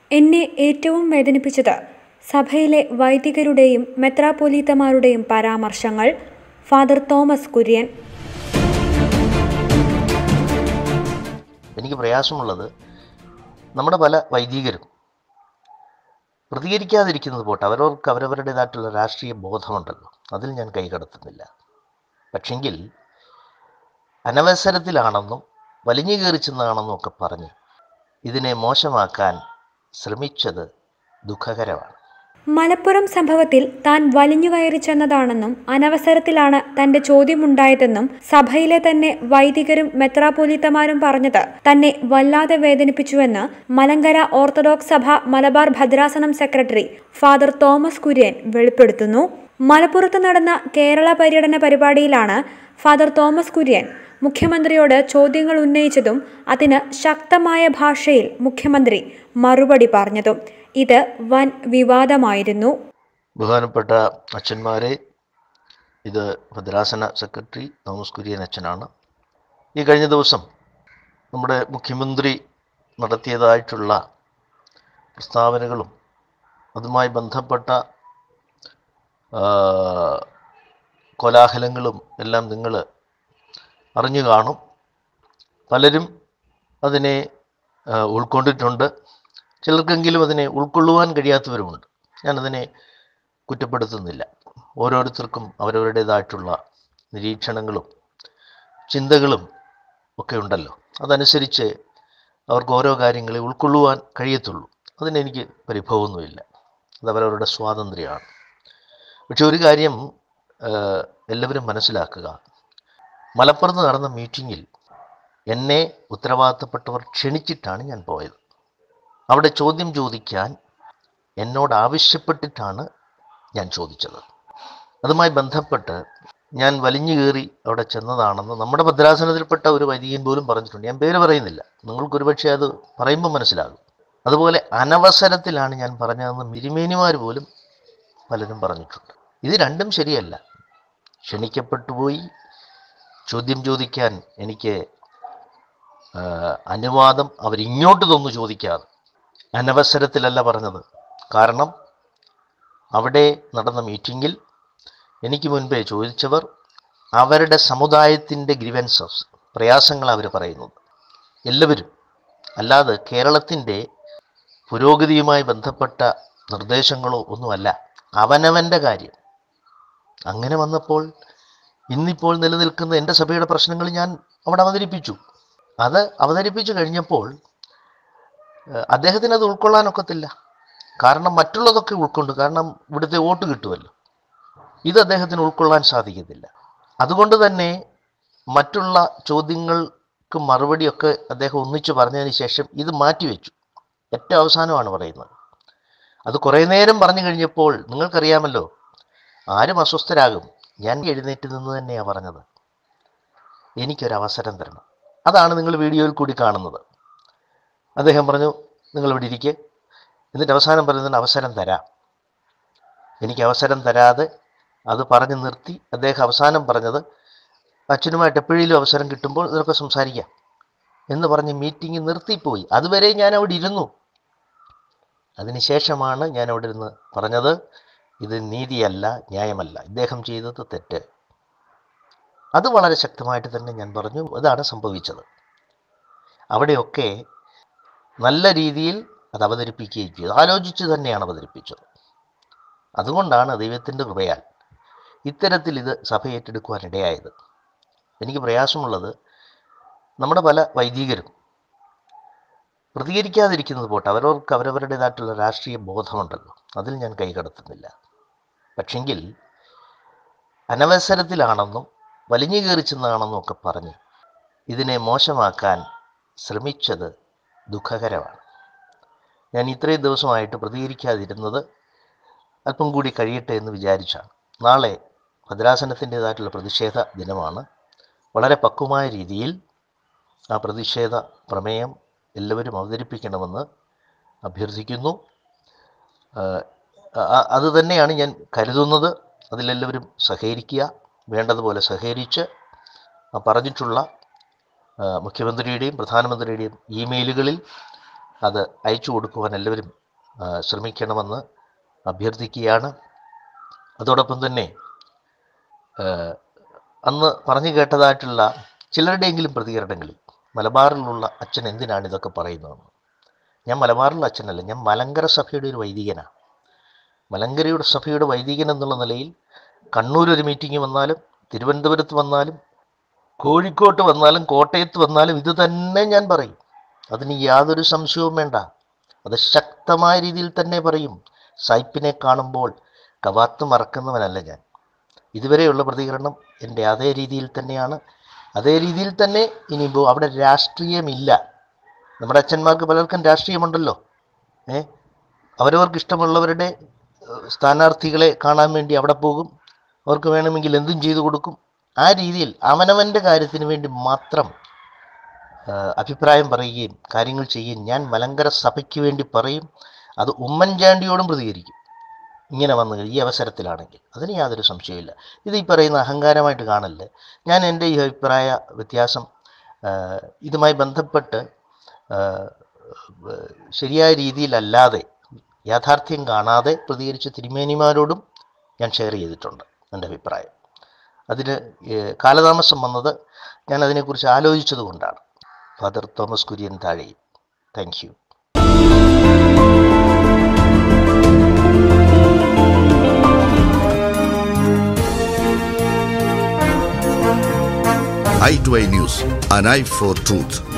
എന്നെ ഏറ്റവും വേദനിപ്പിച്ചത് സഭയിലെ വൈദികരുടെയും മെത്രാപ്പൊലീത്തമാരുടെയും പരാമർശങ്ങൾ ഫാദർ തോമസ് കുര്യൻ എനിക്ക് പ്രയാസമുള്ളത് നമ്മുടെ പല വൈദികരും പ്രതികരിക്കാതിരിക്കുന്നത് പോട്ടെ അവരവർക്ക് അവരവരുടേതായിട്ടുള്ള രാഷ്ട്രീയ ബോധമുണ്ടല്ലോ അതിൽ ഞാൻ കൈകടത്തുന്നില്ല പക്ഷെങ്കിൽ അനവസരത്തിലാണെന്നും വലിഞ്ഞു കയറിച്ചെന്നാണെന്നും ഒക്കെ പറഞ്ഞ് ഇതിനെ മോശമാക്കാൻ ശ്രമിച്ചത് ദുഃഖകരമാണ് മലപ്പുറം സംഭവത്തിൽ താൻ വലിഞ്ഞു കയറി ചെന്നതാണെന്നും അനവസരത്തിലാണ് തന്റെ ചോദ്യമുണ്ടായതെന്നും സഭയിലെ തന്നെ വൈദികരും മെത്രാപ്പൊലീത്തമാരും പറഞ്ഞത് തന്നെ വല്ലാതെ വേദനിപ്പിച്ചുവെന്ന് മലങ്കര ഓർത്തഡോക്സ് സഭ മലബാർ ഭദ്രാസനം സെക്രട്ടറി ഫാദർ തോമസ് കുര്യൻ വെളിപ്പെടുത്തുന്നു മലപ്പുറത്ത് നടന്ന കേരള പര്യടന പരിപാടിയിലാണ് ഫാദർ തോമസ് കുര്യൻ മുഖ്യമന്ത്രിയോട് ചോദ്യങ്ങൾ ഉന്നയിച്ചതും അതിന് ശക്തമായ ഭാഷയിൽ മുഖ്യമന്ത്രി മറുപടി പറഞ്ഞതും ഇത് വൻ വിവാദമായിരുന്നു ബഹുമാനപ്പെട്ട അച്ഛന്മാരെ ഇത് ഭദ്രാസന സെക്രട്ടറി തോമസ് കുര്യൻ അച്ഛനാണ് ഈ കഴിഞ്ഞ ദിവസം നമ്മുടെ മുഖ്യമന്ത്രി നടത്തിയതായിട്ടുള്ള പ്രസ്താവനകളും അതുമായി ബന്ധപ്പെട്ട ആ, കോലാഹലങ്ങളും എല്ലാം നിങ്ങൾ അറിഞ്ഞു കാണും പലരും അതിനെ ആ, ഉൾക്കൊണ്ടിട്ടുണ്ട് ചിലർക്കെങ്കിലും അതിനെ ഉൾക്കൊള്ളുവാൻ കഴിയാത്തവരുമുണ്ട് ഞാനതിനെ കുറ്റപ്പെടുത്തുന്നില്ല ഓരോരുത്തർക്കും അവരവരുടേതായിട്ടുള്ള നിരീക്ഷണങ്ങളും ചിന്തകളും ഒക്കെ ഉണ്ടല്ലോ അതനുസരിച്ച് അവർക്ക് ഓരോ കാര്യങ്ങളെ ഉൾക്കൊള്ളുവാൻ കഴിയത്തുള്ളൂ അതിനെനിക്ക് പരിഭവമൊന്നുമില്ല അത് അവരവരുടെ സ്വാതന്ത്ര്യമാണ് പക്ഷെ ഒരു കാര്യം ആ, എല്ലാവരും മനസ്സിലാക്കുക മലപ്പുറത്ത് നടന്ന മീറ്റിങ്ങിൽ എന്നെ ഉത്തരവാദിത്തപ്പെട്ടവർ ക്ഷണിച്ചിട്ടാണ് ഞാൻ പോയത് അവിടെ ചോദ്യം ചോദിക്കാൻ എന്നോട് ആവശ്യപ്പെട്ടിട്ടാണ് ഞാൻ ചോദിച്ചത് അതുമായി ബന്ധപ്പെട്ട് ഞാൻ വലിഞ്ഞു കയറി അവിടെ ചെന്നതാണെന്ന് നമ്മുടെ ഭദ്രാസനത്തിൽപ്പെട്ട ഒരു വൈദികൻ പോലും പറഞ്ഞിട്ടുണ്ട് ഞാൻ പേര് പറയുന്നില്ല നിങ്ങൾക്ക് ഒരുപക്ഷെ അത് പറയുമ്പോൾ മനസ്സിലാകും അതുപോലെ അനവസരത്തിലാണ് ഞാൻ പറഞ്ഞതെന്ന് മിരിമേനിമാർ പോലും പലരും പറഞ്ഞിട്ടുണ്ട് ഇത് രണ്ടും ശരിയല്ല ക്ഷണിക്കപ്പെട്ടു പോയി ചോദ്യം ചോദിക്കാൻ എനിക്ക് ആ, അനുവാദം അവരിങ്ങോട്ട് തന്നു ചോദിക്കാതെ അനവസരത്തിലല്ല പറഞ്ഞത് കാരണം അവിടെ നടന്ന മീറ്റിങ്ങിൽ എനിക്ക് മുൻപേ ചോദിച്ചവർ അവരുടെ സമുദായത്തിൻ്റെ ഗ്രിവൻസസ് പ്രയാസങ്ങൾ അവർ പറയുന്നത് എല്ലാവരും അല്ലാതെ കേരളത്തിൻ്റെ പുരോഗതിയുമായി ബന്ധപ്പെട്ട നിർദ്ദേശങ്ങളോ ഒന്നുമല്ല അവനവൻ്റെ കാര്യം അങ്ങനെ വന്നപ്പോൾ ഇന്നിപ്പോൾ നിലനിൽക്കുന്ന എൻ്റെ സഭയുടെ പ്രശ്നങ്ങൾ ഞാൻ അവിടെ അവതരിപ്പിച്ചു അത് അവതരിപ്പിച്ചു കഴിഞ്ഞപ്പോൾ ഏഹ്, അദ്ദേഹത്തിന് അത് ഉൾക്കൊള്ളാനൊക്കത്തില്ല കാരണം മറ്റുള്ളതൊക്കെ ഉൾക്കൊണ്ട് കാരണം ഇവിടുത്തെ വോട്ട് കിട്ടുമല്ലോ ഇത് അദ്ദേഹത്തിന് ഉൾക്കൊള്ളാൻ സാധിക്കത്തില്ല അതുകൊണ്ട് തന്നെ മറ്റുള്ള ചോദ്യങ്ങൾക്ക് മറുപടിയൊക്കെ അദ്ദേഹം ഒന്നിച്ചു പറഞ്ഞതിന് ശേഷം ഇത് മാറ്റിവെച്ചു ഏറ്റവും അവസാനമാണ് പറയുന്നത് അത് കുറേ നേരം പറഞ്ഞു കഴിഞ്ഞപ്പോൾ നിങ്ങൾക്കറിയാമല്ലോ ആരും അസ്വസ്ഥരാകും ഞാൻ എഴുന്നേറ്റ് നിന്ന് തന്നെയാണ് പറഞ്ഞത് എനിക്കൊരവസരം തരണം അതാണ് നിങ്ങൾ വീഡിയോയിൽ കൂടി കാണുന്നത് അദ്ദേഹം പറഞ്ഞു നിങ്ങൾ ഇവിടെ ഇരിക്കെ എന്നിട്ട് അവസാനം പറയുന്നതിന് അവസരം തരാം എനിക്ക് അവസരം തരാതെ അത് പറഞ്ഞു നിർത്തി അദ്ദേഹം അവസാനം പറഞ്ഞത് അച്ഛനുമായിട്ട് എപ്പോഴേലും അവസരം കിട്ടുമ്പോൾ ഇതിനൊക്കെ സംസാരിക്കാം എന്ന് പറഞ്ഞ് മീറ്റിംഗ് നിർത്തിപ്പോയി അതുവരെ ഞാൻ അവിടെ ഇരുന്നു അതിനുശേഷമാണ് ഞാൻ അവിടെ ഇരുന്ന് പറഞ്ഞത് ഇത് നീതിയല്ല ന്യായമല്ല ഇദ്ദേഹം ചെയ്തത് തെറ്റ് അത് വളരെ ശക്തമായിട്ട് തന്നെ ഞാൻ പറഞ്ഞു അതാണ് സംഭവിച്ചത് അവിടെയൊക്കെ നല്ല രീതിയിൽ അത് അവതരിപ്പിക്കുകയും ചെയ്തു ആലോചിച്ച് തന്നെയാണ് അവതരിപ്പിച്ചത് അതുകൊണ്ടാണ് ദൈവത്തിൻ്റെ കൃപയാൽ ഇത്തരത്തിൽ ഇത് സഭ ഏറ്റെടുക്കുവാൻ ഇടയായത് എനിക്ക് പ്രയാസമുള്ളത് നമ്മുടെ പല വൈദികരും പ്രതികരിക്കാതിരിക്കുന്നത് പോട്ടെ അവരവർക്ക് അവരവരുടേതായിട്ടുള്ള രാഷ്ട്രീയ ബോധമുണ്ടല്ലോ അതിൽ ഞാൻ കൈകടത്തുന്നില്ല പക്ഷെങ്കിൽ അനവസരത്തിലാണെന്നും വലിഞ്ഞു കയറിച്ചെന്നാണെന്നും ഒക്കെ പറഞ്ഞ് ഇതിനെ മോശമാക്കാൻ ശ്രമിച്ചത് ദുഃഖകരമാണ് ഞാൻ ഇത്രയും ദിവസമായിട്ട് പ്രതികരിക്കാതിരുന്നത് അല്പം കൂടി കഴിയട്ടെ എന്ന് വിചാരിച്ചാണ് നാളെ ഭദ്രാസനത്തിൻ്റേതായിട്ടുള്ള പ്രതിഷേധ ദിനമാണ് വളരെ പക്വമായ രീതിയിൽ ആ പ്രതിഷേധ പ്രമേയം എല്ലാവരും അവതരിപ്പിക്കണമെന്ന് അഭ്യർത്ഥിക്കുന്നു ആ, ആ- അത് തന്നെയാണ് ഞാൻ കരുതുന്നത് അതിലെല്ലാവരും സഹകരിക്കുക വേണ്ടതുപോലെ സഹകരിച്ച് ആ പറഞ്ഞിട്ടുള്ള ആ, മുഖ്യമന്ത്രിയുടെയും പ്രധാനമന്ത്രിയുടെയും ഇമെയിലുകളിൽ അത് അയച്ചു കൊടുക്കുവാൻ എല്ലാവരും ആ, ശ്രമിക്കണമെന്ന് അഭ്യർത്ഥിക്കുകയാണ് അതോടൊപ്പം തന്നെ ആ, അന്ന് പറഞ്ഞു കേട്ടതായിട്ടുള്ള ചിലരുടെയെങ്കിലും പ്രതികരണങ്ങളിൽ മലബാറിലുള്ള അച്ഛൻ എന്തിനാണ് ഇതൊക്കെ പറയുന്നതെന്ന് ഞാൻ മലബാറിലുള്ള അച്ഛനല്ല ഞാൻ മലങ്കര സഭയുടെ ഒരു വൈദികനാണ് മലങ്കരയുടെ സഭയുടെ വൈദികൻ എന്നുള്ള നിലയിൽ കണ്ണൂർ ഒരു മീറ്റിംഗ് വന്നാലും തിരുവനന്തപുരത്ത് വന്നാലും കോഴിക്കോട്ട് വന്നാലും കോട്ടയത്ത് വന്നാലും ഇത് തന്നെ ഞാൻ പറയും അതിന് യാതൊരു സംശയവും വേണ്ട അത് ശക്തമായ രീതിയിൽ തന്നെ പറയും സായിപ്പിനെ കാണുമ്പോൾ കവാത്ത് മറക്കുന്നവനല്ല ഞാൻ ഇതുവരെയുള്ള പ്രതികരണം എൻ്റെ അതേ രീതിയിൽ തന്നെയാണ് അതേ രീതിയിൽ തന്നെ ഇനിയിപ്പോൾ അവിടെ രാഷ്ട്രീയമില്ല നമ്മുടെ അച്ഛന്മാർക്ക് പലർക്കും രാഷ്ട്രീയമുണ്ടല്ലോ ഏ അവരവർക്ക് ഇഷ്ടമുള്ളവരുടെ ഏഹ്, സ്ഥാനാർത്ഥികളെ കാണാൻ വേണ്ടി അവിടെ പോകും അവർക്ക് വേണമെങ്കിൽ എന്തും ചെയ്തു കൊടുക്കും ആ രീതിയിൽ അവനവൻ്റെ കാര്യത്തിന് വേണ്ടി മാത്രം ഏഹ്, അഭിപ്രായം പറയുകയും കാര്യങ്ങൾ ചെയ്യുകയും ഞാൻ മലങ്കര സഭയ്ക്ക് വേണ്ടി പറയും അത് ഉമ്മൻചാണ്ടിയോടും പ്രതികരിക്കും ഇങ്ങനെ വന്നു കഴിയും ഈ അവസരത്തിലാണെങ്കിൽ അതിന് യാതൊരു സംശയമില്ല ഇത് ഈ പറയുന്ന അഹങ്കാരമായിട്ട് കാണല്ലേ ഞാൻ എൻ്റെ ഈ അഭിപ്രായ വ്യത്യാസം ഏഹ്, ഇതുമായി ബന്ധപ്പെട്ട് ഏഹ്, ഏഹ്, ശരിയായ രീതിയിലല്ലാതെ യാഥാർത്ഥ്യം കാണാതെ പ്രതികരിച്ച തിരുമേനിമാരോടും ഞാൻ ഷെയർ ചെയ്തിട്ടുണ്ട് എൻ്റെ അഭിപ്രായം അതിന് ഏഹ്, കാലതാമസം വന്നത് ഞാൻ അതിനെക്കുറിച്ച് ആലോചിച്ചത് കൊണ്ടാണ് ഫാദർ തോമസ് കുര്യൻ താഴെയും thank you i2i News, an eye for truth.